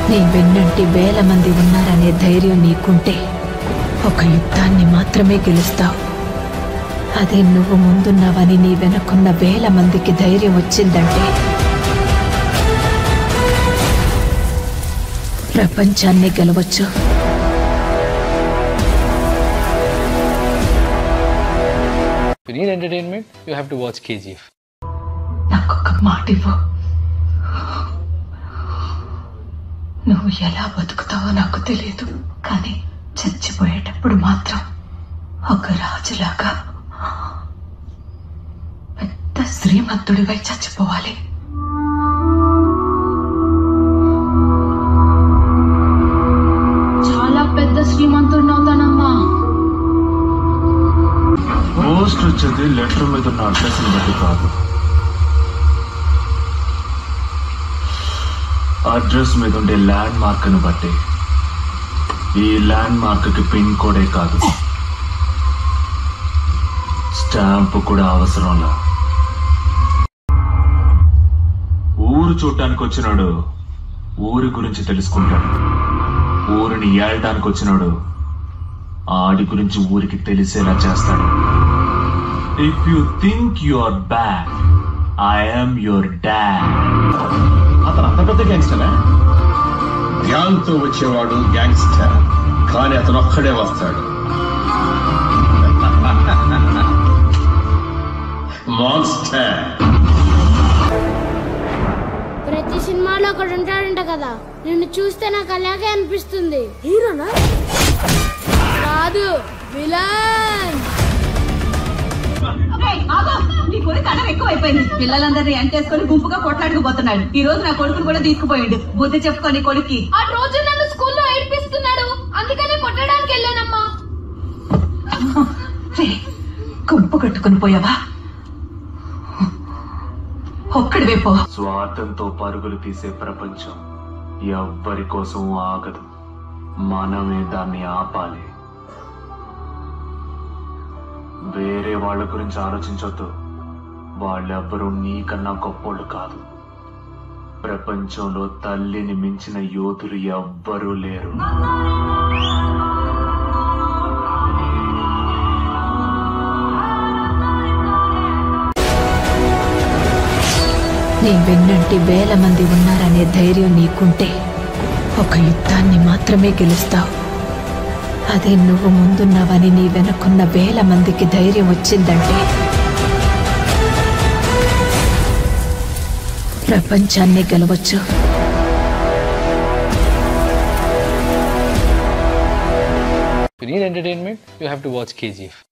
నీ వెన్నంటి వేల మంది ఉన్నారనే ధైర్యం నీకుంటే ఒక యుద్ధాన్ని మాత్రమే గెలుస్తావు అదే నువ్వు ముందున్నావని నీ వెనకున్న వేల మందికి ధైర్యం వచ్చిందంటే ప్రపంచాన్ని గెలవచ్చు If you need entertainment, you have to watch KGF. నాకొక మాట ఇవ్వు నువ్వు ఎలా బతుకుతావో నాకు తెలియదు కానీ చచ్చిపోయేటప్పుడు మాత్రం ఒక రాజులాగా పెద్ద శ్రీమంతుడివై చచ్చిపోవాలి చాలా పెద్ద శ్రీమంతుడిని అవుతానమ్మా పోస్ట్ వచ్చేది లెటర్ మీద ఉన్న అడ్రస్ బట్టి కాదు అడ్రస్ మీద ఉండే ల్యాండ్ మార్క్ ను బట్టి ఈ ల్యాండ్ మార్క్ కి పిన్ కోడే కాదు స్టాంప్ కూడా అవసరంలా ఊరు చూడటానికి వచ్చినాడు ఊరి గురించి తెలుసుకుంటాడు ఊరిని ఏళ్ళటానికి వచ్చినాడు ఆడి గురించి ఊరికి తెలిసేలా చేస్తాడు if you think you are bad I'm your dad అతను అంత పెద్ద గ్యాంగ్స్టరా గ్యాంగ్ తో వచ్చేవాడు గ్యాంగ్స్టర్ కానీ అతను ఒక్కడే వస్తాడు మాన్స్టర్ ప్రతి సినిమాలో ఒకడు ఉంటాడంట కదా నిన్ను చూస్తే నాకు అలాగే అనిపిస్తుంది హీరోనా కాదు విలన్ నీ కొడుకు అన్నం ఎక్కువైపోయింది పిల్లలందరినీ ఎంటేసుకొని గుంపుగా కొట్లాడుకుపోతున్నాడు ఈ రోజు నా కొడుకును కూడా తీసుకుపోయిండు బుద్ధి చెప్పుకొని కొడుక్కి ఆ రోజు నన్ను స్కూల్లో ఏడిపిస్తున్నాడు అందుకనే కొట్టడానికి వెళ్ళానమ్మా రే, గుంపు కట్టుకుని పోయావా ఒక్కడివే పో స్వార్థంతో పరుగులు తీసే ప్రపంచం ఎవ్వరి కోసం ఆగదు మనమే దాన్ని ఆపాలి వేరే వాళ్ళ గురించి ఆలోచించొద్దు వాళ్ళెవ్వరూ నీకన్నా గొప్పోళ్ళు కాదు ప్రపంచంలో తల్లిని మించిన యోధులు ఎవ్వరూ లేరు నీ వెన్నంటి వేల మంది ఉన్నారనే ధైర్యం నీకుంటే ఒక యుద్ధాన్ని మాత్రమే గెలుస్తావు అదే నువ్వు ముందున్నావని నీ వెనకున్న వేల మందికి ధైర్యం వచ్చిందంటే ప్రపంచాన్ని గెలవచ్చు If you need entertainment, you have to watch KGF.